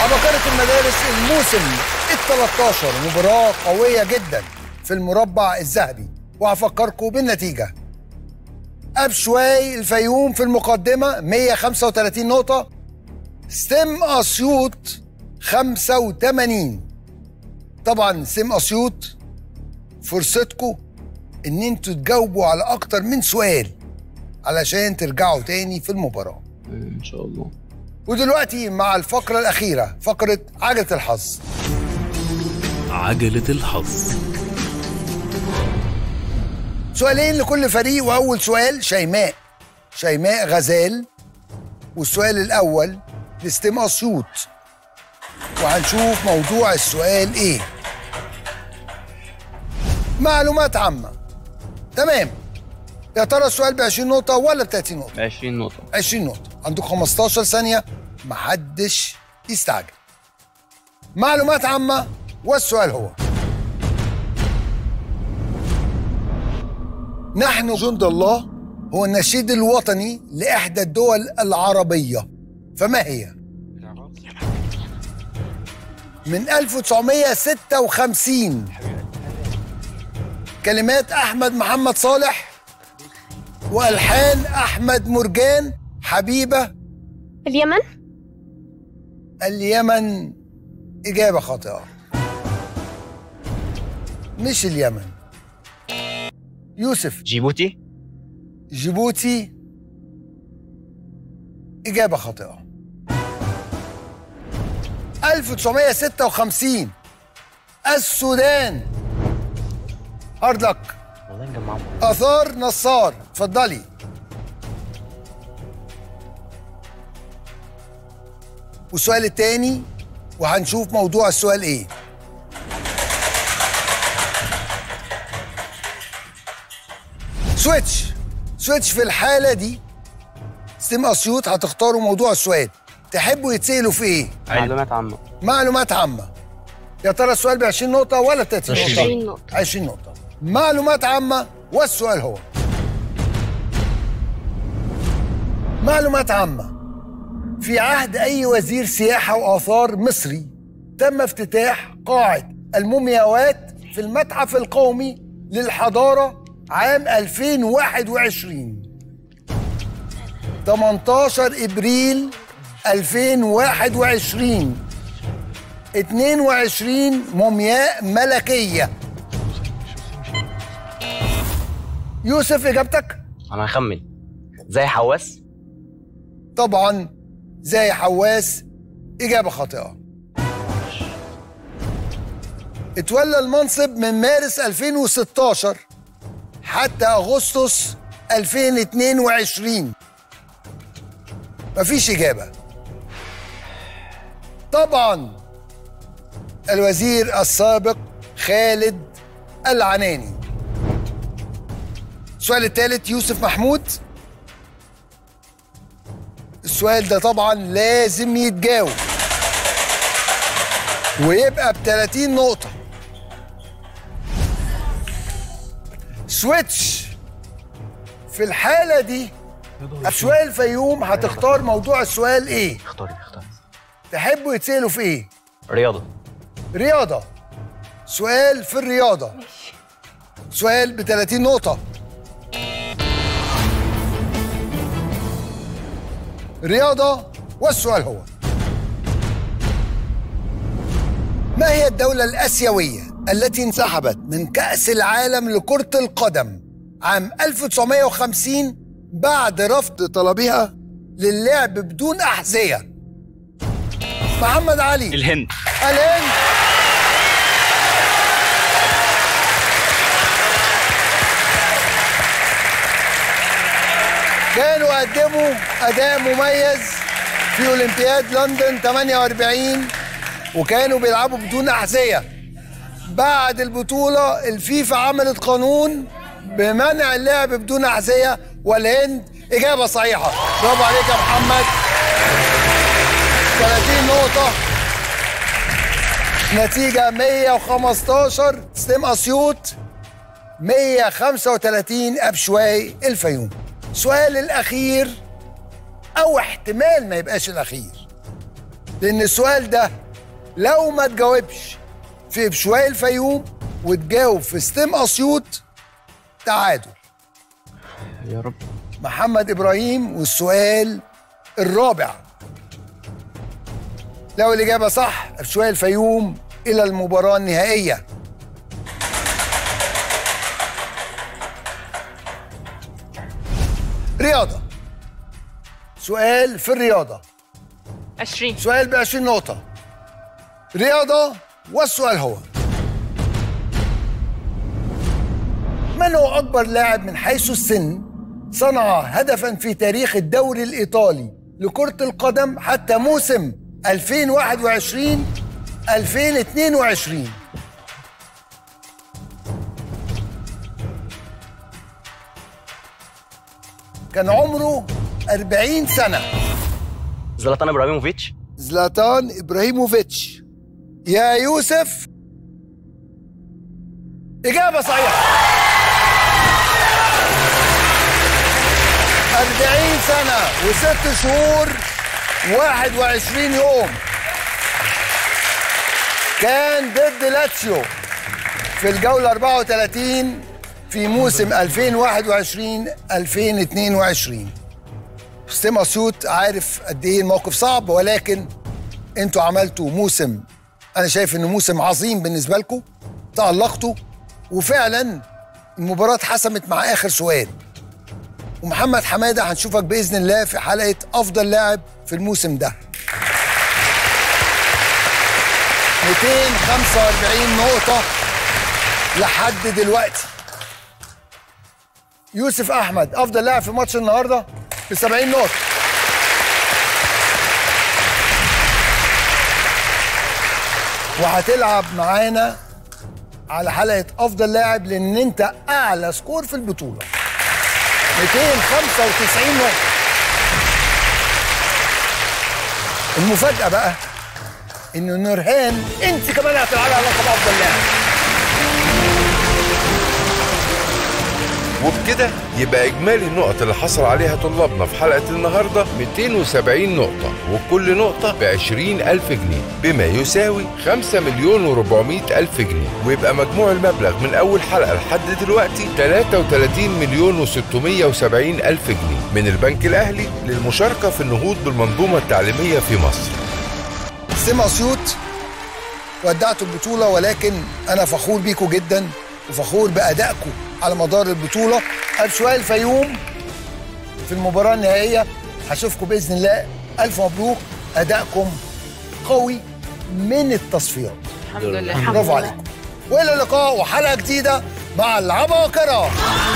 عبقرة المدارس الموسم ال 13 مباراة قوية جدا في المربع الذهبي وهفكركم بالنتيجة أبشواي الفيوم في المقدمة 135 نقطة ستيم أسيوط 85 طبعا ستيم أسيوط فرصتكم إن انتوا تجاوبوا على أكتر من سؤال علشان ترجعوا تاني في المباراة ان شاء الله ودلوقتي مع الفقرة الأخيرة فقرة عجلة الحظ عجلة الحظ سؤالين لكل فريق وأول سؤال شيماء شيماء غزال والسؤال الأول لستيم أسيوط وهنشوف موضوع السؤال إيه معلومات عامة تمام يا ترى السؤال ب 20 نقطة ولا ب 30 نقطة؟ 20 نقطة 20 نقطة عندك 15 ثانية محدش يستعجل معلومات عامة والسؤال هو نحن جند الله هو النشيد الوطني لإحدى الدول العربية فما هي؟ من 1956 كلمات أحمد محمد صالح وألحان أحمد مرجان حبيبة اليمن اليمن إجابة خاطئة مش اليمن يوسف جيبوتي جيبوتي إجابة خاطئة 1956 السودان هارد لك والله نجمعهم آثار نصار اتفضلي والسؤال التاني وهنشوف موضوع السؤال ايه سويتش سويتش في الحالة دي ستيم أسيوط هتختاروا موضوع السؤال تحبوا يتسألوا في ايه؟ معلومات عامة معلومات عامة يا ترى السؤال ب 20 نقطة ولا 30 نقطة؟ 20 نقطة 20 نقطة معلومات عامة والسؤال هو معلومات عامة في عهد أي وزير سياحة وآثار مصري تم افتتاح قاعة المومياوات في المتحف القومي للحضارة عام 2021 18 إبريل 2021 22 مومياء ملكية يوسف إجابتك؟ انا هخمن زي حواس طبعا زي حواس إجابة خاطئة اتولى المنصب من مارس 2016 حتى أغسطس 2022 مفيش إجابة طبعا الوزير السابق خالد العناني السؤال الثالث يوسف محمود السؤال ده طبعا لازم يتجاوب ويبقى ب 30 نقطة سويتش في الحالة دي أشواق الفيوم هتختار موضوع السؤال إيه؟ اختاري اختاري تحبوا يتسألوا في إيه؟ رياضة رياضة سؤال في الرياضة سؤال ب 30 نقطة رياضة والسؤال هو ما هي الدولة الآسيوية التي انسحبت من كأس العالم لكرة القدم عام 1950 بعد رفض طلبها للعب بدون أحذية محمد علي الهند الهند كانوا قدموا أداء مميز في أولمبياد لندن 48 وكانوا بيلعبوا بدون أحذية بعد البطولة الفيفا عملت قانون بمنع اللعب بدون أحذية والهند إجابة صحيحة برافو عليك يا محمد 30 نقطة نتيجة 115 ستيم أسيوط 135 أبشواي الفيوم السؤال الأخير أو احتمال ما يبقاش الأخير لان السؤال ده لو ما تجاوبش في بشوية الفيوم وتجاوب في ستيم اسيوط تعادل يا رب محمد ابراهيم والسؤال الرابع لو الاجابه صح بشوية الفيوم الى المباراه النهائيه رياضه سؤال في الرياضه 20 سؤال ب 20 نقطة رياضة والسؤال هو من هو أكبر لاعب من حيث السن صنع هدفا في تاريخ الدوري الإيطالي لكرة القدم حتى موسم 2021 2022 كان عمره 40 سنة زلاتان ابراهيموفيتش زلاتان ابراهيموفيتش يا يوسف إجابة صحيحة 40 سنة وست شهور 21 يوم كان ضد لاتسيو في الجولة 34 في موسم 2021 2022 حسام اسيوط عارف قد ايه الموقف صعب ولكن انتوا عملتوا موسم انا شايف انه موسم عظيم بالنسبه لكم تالقتوا وفعلا المباراه اتحسمت مع اخر سؤال ومحمد حماده هنشوفك باذن الله في حلقه افضل لاعب في الموسم ده 245 نقطه لحد دلوقتي يوسف احمد افضل لاعب في ماتش النهارده ب 70 نقطه وهتلعب معانا على حلقه افضل لاعب لان انت اعلى سكور في البطوله 295 نقطه المفاجاه بقى ان نورهان انت كمان هتلعبي على لقب افضل لاعب وبكده يبقى إجمالي النقط اللي حصل عليها طلابنا في حلقة النهاردة 270 نقطة وكل نقطة ب 20 ألف جنيه بما يساوي 5 مليون و400 ألف جنيه ويبقى مجموع المبلغ من أول حلقة لحد دلوقتي 33 مليون و670 ألف جنيه من البنك الأهلي للمشاركة في النهوض بالمنظومة التعليمية في مصر سيم اسيوط ودعتوا البطوله ولكن انا فخور بيكم جدا وفخور بادائكم على مدار البطوله شويه الفيوم في المباراه النهائيه هشوفكم باذن الله الف مبروك ادائكم قوي من التصفيات الحمد لله برافو عليكم والى اللقاء وحلقه جديده مع العباقره